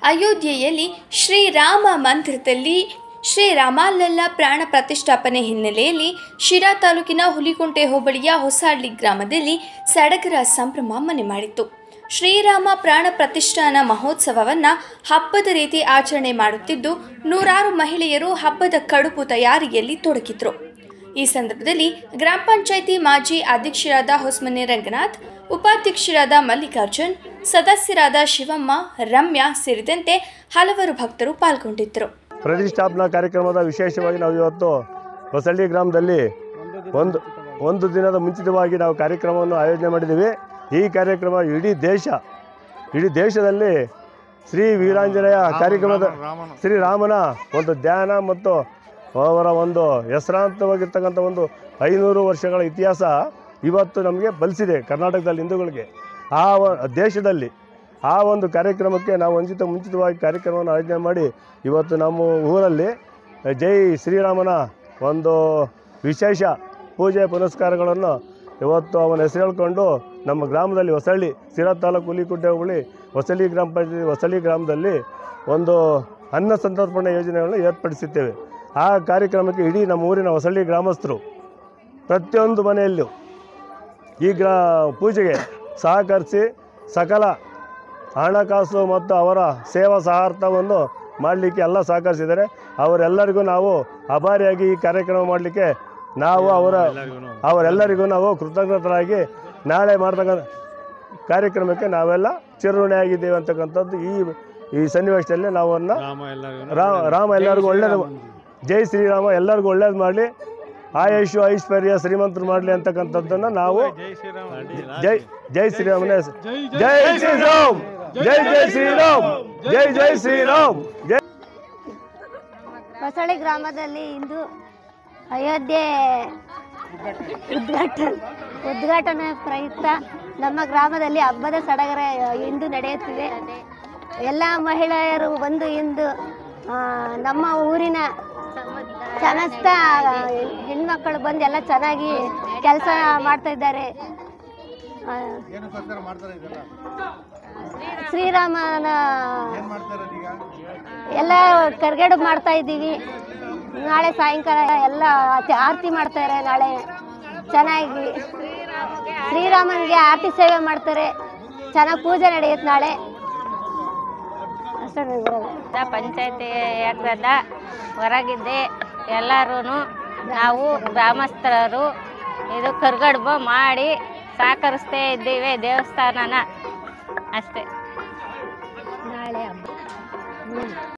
ಅಯೋಧ್ಯೆಯಲ್ಲಿ ಶ್ರೀರಾಮ ಮಂದಿರದಲ್ಲಿ ಶ್ರೀರಾಮಲಲ್ಲ ಪ್ರಾಣ ಪ್ರತಿಷ್ಠಾಪನೆ ಹಿನ್ನೆಲೆಯಲ್ಲಿ ಶಿರಾ ತಾಲೂಕಿನ ಹುಲಿಕುಂಟೆ ಹೋಬಳಿಯ ಹೊಸಹಳ್ಳಿ ಗ್ರಾಮದಲ್ಲಿ ಸಡಗರ ಸಂಭ್ರಮ ಮನೆ ಮಾಡಿತ್ತು ಶ್ರೀರಾಮ ಪ್ರಾಣ ಪ್ರತಿಷ್ಠಾನ ಮಹೋತ್ಸವವನ್ನು ಹಬ್ಬದ ರೀತಿ ಆಚರಣೆ ಮಾಡುತ್ತಿದ್ದು ನೂರಾರು ಮಹಿಳೆಯರು ಹಬ್ಬದ ಕಡುಬು ತಯಾರಿಯಲ್ಲಿ ತೊಡಗಿದ್ರು ಈ ಸಂದರ್ಭದಲ್ಲಿ ಗ್ರಾಮ ಪಂಚಾಯಿತಿ ಮಾಜಿ ಅಧ್ಯಕ್ಷರಾದ ಹೊಸಮನೆ ರಂಗನಾಥ್ ಉಪಾಧ್ಯಕ್ಷರಾದ ಮಲ್ಲಿಕಾರ್ಜುನ್ ಸದಸ್ಯರಾದ ಶಿವಮ್ಮ ರಮ್ಯಾ ಸೇರಿದಂತೆ ಹಲವರು ಭಕ್ತರು ಪಾಲ್ಗೊಂಡಿದ್ದರು ಪ್ರತಿಷ್ಠಾಪನಾ ಕಾರ್ಯಕ್ರಮದ ವಿಶೇಷವಾಗಿ ನಾವು ಇವತ್ತು ಹೊಸಳ್ಳಿ ಗ್ರಾಮದಲ್ಲಿ ಒಂದು ಒಂದು ದಿನದ ಮುಂಚಿತವಾಗಿ ನಾವು ಕಾರ್ಯಕ್ರಮವನ್ನು ಆಯೋಜನೆ ಮಾಡಿದ್ದೀವಿ ಈ ಕಾರ್ಯಕ್ರಮ ಇಡೀ ದೇಶ ಇಡೀ ದೇಶದಲ್ಲಿ ಶ್ರೀ ವೀರಾಂಜನೇಯ ಕಾರ್ಯಕ್ರಮದ ಶ್ರೀರಾಮನ ಒಂದು ಧ್ಯಾನ ಮತ್ತು ಅವರ ಒಂದು ಹೆಸರಾಂತವಾಗಿರ್ತಕ್ಕಂಥ ಒಂದು ಐನೂರು ವರ್ಷಗಳ ಇತಿಹಾಸ ಇವತ್ತು ನಮಗೆ ಬಲಿಸಿದೆ ಕರ್ನಾಟಕದಲ್ಲಿ ಹಿಂದೂಗಳಿಗೆ ಆ ವ- ದೇಶದಲ್ಲಿ ಆ ಒಂದು ಕಾರ್ಯಕ್ರಮಕ್ಕೆ ನಾವು ಮುಂಚಿತ ಮುಂಚಿತವಾಗಿ ಕಾರ್ಯಕ್ರಮವನ್ನು ಆಯೋಜನೆ ಮಾಡಿ ಇವತ್ತು ನಮ್ಮ ಊರಲ್ಲಿ ಜೈ ಶ್ರೀರಾಮನ ಒಂದು ವಿಶೇಷ ಪೂಜೆ ಪುನಸ್ಕಾರಗಳನ್ನು ಇವತ್ತು ಅವನ ಹೆಸರು ಹೇಳ್ಕೊಂಡು ನಮ್ಮ ಗ್ರಾಮದಲ್ಲಿ ಹೊಸಳ್ಳಿ ಸಿರಾ ತಾಲೂಕು ಹುಲಿಕುಡ್ಡೆ ಹೋಬಳಿ ಹೊಸಳ್ಳಿ ಗ್ರಾಮ ಪಂಚಾಯತಿ ಹೊಸಳ್ಳಿ ಗ್ರಾಮದಲ್ಲಿ ಒಂದು ಅನ್ನ ಸಂತರ್ಪಣೆ ಯೋಜನೆಗಳನ್ನು ಏರ್ಪಡಿಸುತ್ತೇವೆ ಆ ಕಾರ್ಯಕ್ರಮಕ್ಕೆ ಇಡೀ ನಮ್ಮ ಊರಿನ ಹೊಸಳ್ಳಿ ಗ್ರಾಮಸ್ಥರು ಪ್ರತಿಯೊಂದು ಮನೆಯಲ್ಲೂ ಈ ಗ್ರಾ ಪೂಜೆಗೆ ಸಹಕರಿಸಿ ಸಕಲ ಹಣಕಾಸು ಮತ್ತು ಅವರ ಸೇವಾ ಸಹಾರ್ಥವನ್ನು ಮಾಡಲಿಕ್ಕೆ ಎಲ್ಲ ಸಹಕರಿಸಿದ್ದಾರೆ ಅವರೆಲ್ಲರಿಗೂ ನಾವು ಅಭಾರಿಯಾಗಿ ಈ ಕಾರ್ಯಕ್ರಮ ಮಾಡಲಿಕ್ಕೆ ನಾವು ಅವರ ಅವರೆಲ್ಲರಿಗೂ ನಾವು ಕೃತಜ್ಞತರಾಗಿ ನಾಳೆ ಮಾಡ್ತಕ್ಕಂಥ ಕಾರ್ಯಕ್ರಮಕ್ಕೆ ನಾವೆಲ್ಲ ಚಿರಋಣಿಯಾಗಿದ್ದೇವೆ ಅಂತಕ್ಕಂಥದ್ದು ಈ ಈ ಸನ್ನಿವೇಶದಲ್ಲಿ ನಾವು ಅವನ್ನ ರಾಮ ರಾಮ ಎಲ್ಲರಿಗೂ ಒಳ್ಳೇದು ಜೈ ಶ್ರೀರಾಮ ಎಲ್ಲರಿಗೂ ಒಳ್ಳೇದು ಮಾಡಲಿ ಆಯುಷು ಐಶ್ವರ್ಯ ಶ್ರೀಮಂತರು ಮಾಡಲಿ ಅಂತಕ್ಕಂಥದ್ದನ್ನು ನಾವು ಜೈ ಜೈ ಶ್ರೀರಾಮನೇ ಜೈ ಶ್ರೀರಾಮ್ ಜೈ ಜೈ ಶ್ರೀರಾಮ್ ಜೈ ಜೈ ಶ್ರೀರಾಮ್ ಜೈ ಹೊಸಳ್ಳಿ ಗ್ರಾಮದಲ್ಲಿ ಇಂದು ಅಯೋಧ್ಯೆ ಉದ್ಘಾಟನೆ ಉದ್ಘಾಟನೆ ಪ್ರಯುಕ್ತ ನಮ್ಮ ಗ್ರಾಮದಲ್ಲಿ ಹಬ್ಬದ ಸಡಗರ ಇಂದು ನಡೆಯುತ್ತಿದೆ ಎಲ್ಲ ಮಹಿಳೆಯರು ಬಂದು ಇಂದು ಆ, ನಮ್ಮ ಊರಿನ ಸಮಸ್ತ ಹೆಣ್ಮಕ್ಕಳು ಬಂದು ಎಲ್ಲ ಚೆನ್ನಾಗಿ ಕೆಲಸ ಮಾಡ್ತಾ ಇದ್ದಾರೆ ಆ, ಶ್ರೀರಾಮನ ಎಲ್ಲ ಕರ್ಗಡು ಮಾಡ್ತಾ ಇದ್ದೀವಿ ನಾಳೆ ಸಾಯಂಕಾಲ ಎಲ್ಲ ಆತಿ- ಆರತಿ ಮಾಡ್ತಾರೆ ನಾಳೆ ಚೆನ್ನಾಗಿ ಶ್ರೀರಾಮನಿಗೆ ಆರತಿ ಸೇವೆ ಮಾಡ್ತಾರೆ ಚೆನ್ನಾಗಿ ಪೂಜೆ ನಡೆಯುತ್ತೆ ನಾಳೆ ಅಷ್ಟೇ ಪಂಚಾಯತಿ ಯಾಕ್ರದ ಹೊರಗಿದ್ದೆ ಎಲ್ಲರೂ ನಾವು ಗ್ರಾಮಸ್ಥರು ಇದು ಕರ್ಗಡ್ಬ ಮಾಡಿ ಸಹಕರಿಸ್ತಾ ಇದ್ದೀವಿ ದೇವಸ್ಥಾನನ ಅಷ್ಟೇ ನಾಳೆ ಹಬ್ಬ